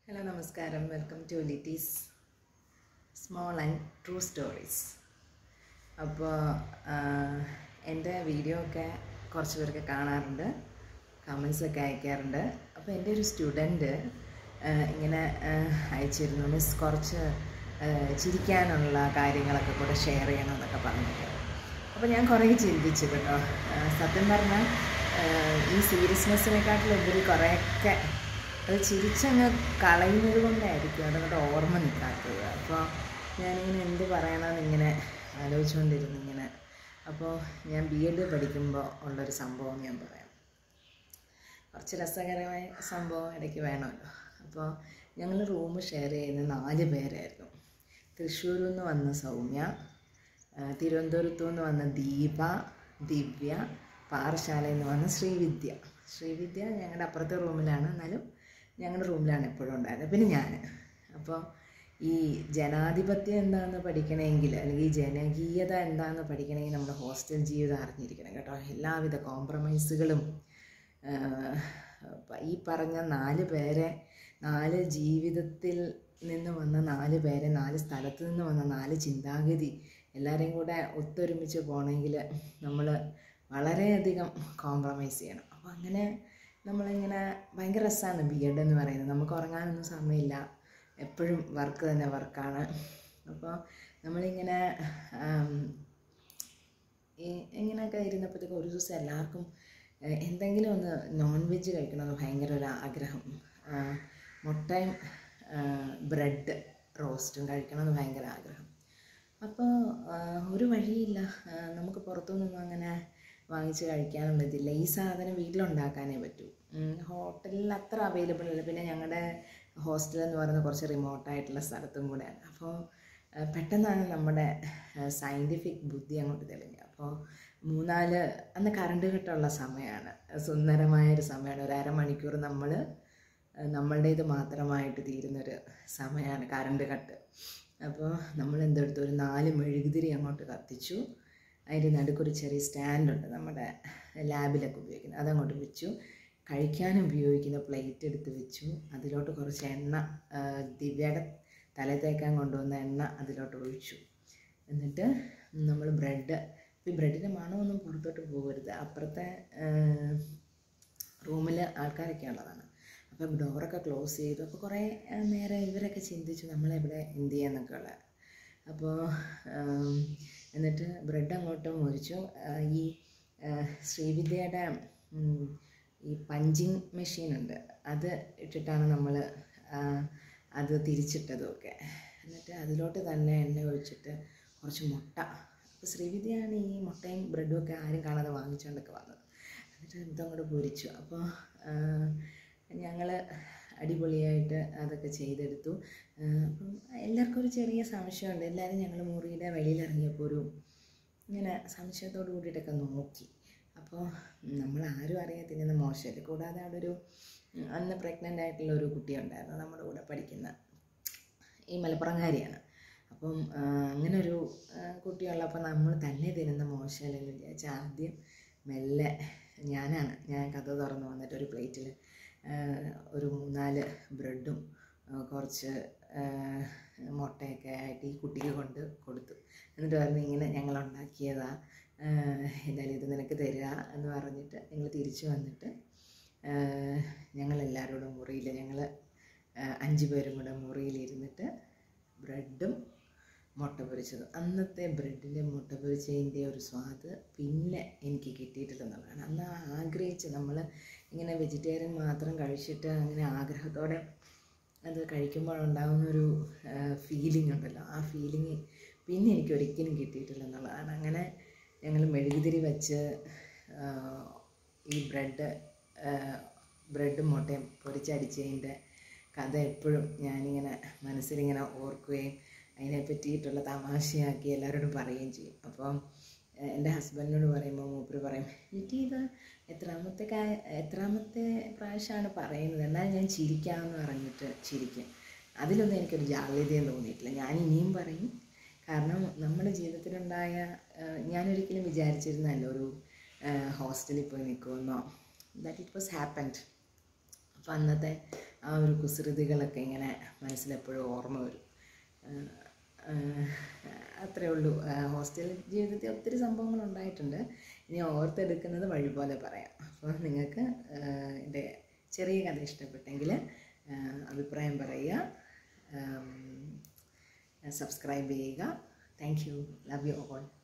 hello നമസ്കാരം welcome to Litty's small and true stories അപ്പോൾ എൻ്റെ വീഡിയോ ഒക്കെ കുറച്ച് പേരൊക്കെ കാണാറുണ്ട് കമൻസ് ഒക്കെ അയക്കാറുണ്ട് അപ്പോൾ എൻ്റെ ഒരു സ്റ്റുഡൻറ്റ് ഇങ്ങനെ ആ, അയച്ചിരുന്നു മിസ് കുറച്ച് ആ, ചിരിക്കാനുള്ള കാര്യങ്ങളൊക്കെ കൂടെ ഷെയർ ചെയ്യണം എന്നൊക്കെ പറഞ്ഞിട്ട് അപ്പോൾ ഞാൻ കുറേ ചിന്തിച്ചു കേട്ടോ ആ, സത്യം പറഞ്ഞാൽ ആ, ഈ സീരിയസ്നെസ്സിനെക്കാട്ടിലുപരി കുറേയൊക്കെ അത് ചിരിച്ചങ്ങ് കളയുന്നത് കൊണ്ടായിരിക്കും അതങ്ങോട്ട് ഓർമ്മ നിൽക്കാത്തത് അപ്പോൾ ഞാനിങ്ങനെ എന്ത് പറയണമെന്ന് ഇങ്ങനെ ആലോചിച്ചുകൊണ്ടിരുന്നു ഇങ്ങനെ അപ്പോൾ ഞാൻ ബി എഡ് പഠിക്കുമ്പോൾ ഉള്ളൊരു സംഭവം ഞാൻ പറയാം കുറച്ച് രസകരമായ സംഭവം ഇടയ്ക്ക് വേണമല്ലോ അപ്പോൾ ഞങ്ങൾ റൂം ഷെയർ ചെയ്യുന്ന നാല് പേരായിരുന്നു തൃശ്ശൂരിൽ നിന്ന് വന്ന സൗമ്യ ആ, തിരുവനന്തപുരത്തു നിന്ന് വന്ന ദീപ ദിവ്യ പാറശാലയിൽ നിന്ന് വന്ന ശ്രീവിദ്യ ശ്രീവിദ്യ ഞങ്ങളുടെ അപ്പുറത്തെ റൂമിലാണ് എന്നാലും ഞങ്ങളുടെ റൂമിലാണ് എപ്പോഴും ഉണ്ടായിരുന്നത് പിന്നെ ഞാൻ അപ്പോൾ ഈ ജനാധിപത്യം എന്താണെന്ന് പഠിക്കണമെങ്കിൽ അല്ലെങ്കിൽ ഈ ജനകീയത എന്താണെന്ന് പഠിക്കണമെങ്കിൽ നമ്മുടെ ഹോസ്റ്റൽ ജീവിതം അറിഞ്ഞിരിക്കണം കേട്ടോ എല്ലാവിധ കോംപ്രമൈസുകളും ആഹ് ഈ പറഞ്ഞ നാല് പേരെ നാല് ജീവിതത്തിൽ നിന്ന് വന്ന നാല് പേരെ നാല് സ്ഥലത്ത് നിന്ന് വന്ന നാല് ചിന്താഗതി എല്ലാവരെയും കൂടെ ഒത്തൊരുമിച്ച് പോകണമെങ്കിൽ നമ്മൾ വളരെയധികം കോംപ്രമൈസ് ചെയ്യണം അപ്പോൾ അങ്ങനെ നമ്മളിങ്ങനെ ഭയങ്കര രസമാണ് ബി എഡ് എന്ന് പറയുന്നത് നമുക്ക് ഉറങ്ങാനൊന്നും സമയമില്ല എപ്പോഴും വർക്ക് തന്നെ വർക്കാണ് അപ്പോൾ നമ്മളിങ്ങനെ ആം, ഈ ഇങ്ങനെയൊക്കെ ഇരുന്നപ്പോഴത്തേക്ക് ഒരു ദിവസം എല്ലാവർക്കും ഏഹ്, എന്തെങ്കിലും ഒന്ന് നോൺ വെജ് കഴിക്കണമെന്ന് ഭയങ്കര ഒരു ആഗ്രഹം ആ, മുട്ടയും ബ്രെഡ് റോസ്റ്റും കഴിക്കണമെന്ന് ഭയങ്കര ആഗ്രഹം അപ്പോൾ ഒരു വഴിയില്ല ആ, നമുക്ക് പുറത്തുനിന്നൊന്നും അങ്ങനെ വാങ്ങിച്ച് കഴിക്കാനും പറ്റില്ല ഈ സാധനം വീട്ടിലുണ്ടാക്കാനേ പറ്റൂ ഉം, ഹോട്ടലിൽ അത്ര അവൈലബിൾ അല്ല പിന്നെ ഞങ്ങളുടെ ഹോസ്റ്റൽ എന്ന് പറയുന്നത് കുറച്ച് റിമോട്ടായിട്ടുള്ള സ്ഥലത്തും കൂടെയാണ് അപ്പോൾ ആ, പെട്ടെന്നാണ് നമ്മുടെ സയൻറ്റിഫിക് ബുദ്ധി അങ്ങോട്ട് തെളിഞ്ഞത് അപ്പോൾ മൂന്നാല് അന്ന് കറണ്ട് കട്ടുള്ള സമയമാണ് സുന്ദരമായൊരു സമയമാണ് ഒരു അരമണിക്കൂർ നമ്മൾ നമ്മളുടേത് മാത്രമായിട്ട് തീരുന്നൊരു സമയമാണ് കറണ്ട് കട്ട് അപ്പോൾ നമ്മൾ എന്തെടുത്തു ഒരു നാല് മെഴുകുതിരി അങ്ങോട്ട് കത്തിച്ചു അതിൻ്റെ നടുക്കൊരു ചെറിയ സ്റ്റാൻഡുണ്ട് നമ്മുടെ ലാബിലൊക്കെ ഉപയോഗിക്കുന്നത് അതങ്ങോട്ട് വെച്ചു കഴിക്കാനും ഉപയോഗിക്കുന്ന പ്ലേറ്റ് എടുത്ത് വെച്ചു അതിലോട്ട് കുറച്ച് എണ്ണ ആ, ദിവ്യയുടെ തല തേക്കാൻ കൊണ്ടുവന്ന എണ്ണ അതിലോട്ട് ഒഴിച്ചു എന്നിട്ട് നമ്മൾ ബ്രെഡ് ഈ ബ്രെഡിൻ്റെ മണമൊന്നും പുറത്തോട്ട് പോകരുത് അപ്പുറത്തെ റൂമിൽ ആൾക്കാരൊക്കെ ഉള്ളതാണ് അപ്പോൾ ഡോറൊക്കെ ക്ലോസ് ചെയ്തു അപ്പോൾ കുറേ ആ, നേരം ഇവരൊക്കെ ചിന്തിച്ചു നമ്മളെവിടെ എന്ത് ചെയ്യാന്നൊക്കെ ഉള്ള അപ്പോൾ ആം, എന്നിട്ട് ബ്രെഡ് അങ്ങോട്ട് മുറിച്ചു ആ, ഈ ആ, ശ്രീവിദ്യയുടെ ഉം, ഈ പഞ്ചിങ് മെഷീനുണ്ട് അത് ഇട്ടിട്ടാണ് നമ്മൾ അത് തിരിച്ചിട്ടതുമൊക്കെ എന്നിട്ട് അതിലോട്ട് തന്നെ എണ്ണ ഒഴിച്ചിട്ട് കുറച്ച് മുട്ട അപ്പോൾ ശ്രീവിദ്യയാണ് ഈ മുട്ടയും ബ്രെഡും ഒക്കെ ആരും കാണാതെ വാങ്ങിച്ചുകൊണ്ടൊക്കെ വന്നത് എന്നിട്ട് ഇതങ്ങോട്ട് പൊരിച്ചു അപ്പോൾ ഞങ്ങൾ അടിപൊളിയായിട്ട് അതൊക്കെ ചെയ്തെടുത്തു ആ, അപ്പം എല്ലാവർക്കും ഒരു ചെറിയ സംശയമുണ്ട് എല്ലാവരും ഞങ്ങൾ മുറിയുടെ വെളിയിൽ ഇറങ്ങിയപ്പോൾ ഒരു ഇങ്ങനെ സംശയത്തോട് കൂടിയിട്ടൊക്കെ നോക്കി അപ്പോൾ നമ്മൾ ആരും അറിയാത്തില്ലെന്ന് മോശമല്ലേ കൂടാതെ അവിടെ ഒരു ഉം, അന്ന് പ്രഗ്നൻ്റ് ആയിട്ടുള്ള ഒരു കുട്ടി ഉണ്ടായിരുന്നു നമ്മുടെ കൂടെ പഠിക്കുന്ന ഈ മലപ്പുറംകാരിയാണ് അപ്പം ആ, അങ്ങനെ ഒരു ആ, കുട്ടിയുള്ളപ്പോൾ നമ്മൾ തന്നെ തിന്നുന്ന മോശമല്ലെന്ന് വിചാരിച്ച് ആദ്യം മെല്ലെ ഞാനാണ് ഞാൻ കഥ തുറന്ന് വന്നിട്ട് ഒരു പ്ലേറ്റിൽ ഒരു മൂന്നാല് ബ്രെഡും ആ, കുറച്ച് ആ, മുട്ടയൊക്കെ ആയിട്ട് ഈ കുട്ടിക്ക് കൊണ്ട് കൊടുത്തു എന്നിട്ട് പറഞ്ഞു ഇങ്ങനെ ഞങ്ങൾ ഉണ്ടാക്കിയതാ എന്തായാലും ഇത് നിനക്ക് തരിക എന്ന് പറഞ്ഞിട്ട് ഞങ്ങൾ തിരിച്ചു വന്നിട്ട് ഞങ്ങളെല്ലാവരോടും മുറിയിൽ ഞങ്ങൾ അഞ്ച് പേരും കൂടെ മുറിയിലിരുന്നിട്ട് ബ്രെഡും മുട്ട പൊരിച്ചത് അന്നത്തെ ബ്രെഡിൻ്റെ മുട്ട പൊരിച്ചതിൻ്റെ ഒരു സ്വാദ് പിന്നെ എനിക്ക് കിട്ടിയിട്ടില്ലെന്നുള്ളതാണ് അന്ന് ആഗ്രഹിച്ച് നമ്മൾ ഇങ്ങനെ വെജിറ്റേറിയൻ മാത്രം കഴിച്ചിട്ട് അങ്ങനെ ആഗ്രഹത്തോടെ അത് കഴിക്കുമ്പോഴുണ്ടാകുന്നൊരു ഫീലിംഗ് ഉണ്ടല്ലോ ആ ഫീലിംഗ് പിന്നെ എനിക്ക് ഒരിക്കലും കിട്ടിയിട്ടില്ല എന്നുള്ളതാണ് അങ്ങനെ ഞങ്ങൾ മെഴുകുതിരി വെച്ച് ആ, ഈ ബ്രെഡ് ബ്രെഡും മുട്ടയും പൊരിച്ചടിച്ചതിൻ്റെ കഥ എപ്പോഴും ഞാനിങ്ങനെ മനസ്സിലിങ്ങനെ ഓർക്കുകയും അതിനെ പറ്റിയിട്ടുള്ള തമാശയാക്കി എല്ലാവരോടും പറയുകയും ചെയ്യും അപ്പം ഏഹ് എൻ്റെ ഹസ്ബൻഡിനോട് പറയുമ്പോൾ മൂപ്പര് പറയും എനിക്ക് ഇത് എത്രാമത്തെ കാ എത്രാമത്തെ പ്രാവശ്യമാണ് പറയുന്നത് എന്നാൽ ഞാൻ ചിരിക്കാമെന്ന് പറഞ്ഞിട്ട് ചിരിക്കും അതിലൊന്നും എനിക്കൊരു ജാള്യതയും തോന്നിയിട്ടില്ല ഞാൻ ഇനിയും പറയും കാരണം നമ്മുടെ ജീവിതത്തിലുണ്ടായ ഏഹ് ഞാനൊരിക്കലും വിചാരിച്ചിരുന്നല്ല ഒരു ഹോസ്റ്റലിൽ പോയി നിൽക്കുമെന്നോ ദാറ്റ് ഇറ്റ് വാസ് ഹാപ്പൻഡ് അപ്പോൾ അന്നത്തെ ആ ഒരു കുസൃതികളൊക്കെ ഇങ്ങനെ മനസ്സിലെപ്പോഴും ഓർമ്മ വരും ആഹ് ആഹ് അത്രേ ഉള്ളൂ ആഹ് ഹോസ്റ്റൽ ജീവിതത്തിൽ ഒത്തിരി സംഭവങ്ങൾ ഉണ്ടായിട്ടുണ്ട് ഇനി ഓർത്തെടുക്കുന്നത് വഴി പോലെ പറയാം അപ്പോൾ നിങ്ങൾക്ക് ആഹ് എൻ്റെ ചെറിയ കഥ ഇഷ്ടപ്പെട്ടെങ്കിൽ ആഹ് അഭിപ്രായം പറയുക സബ്സ്ക്രൈബ് ചെയ്യുക thank you love you all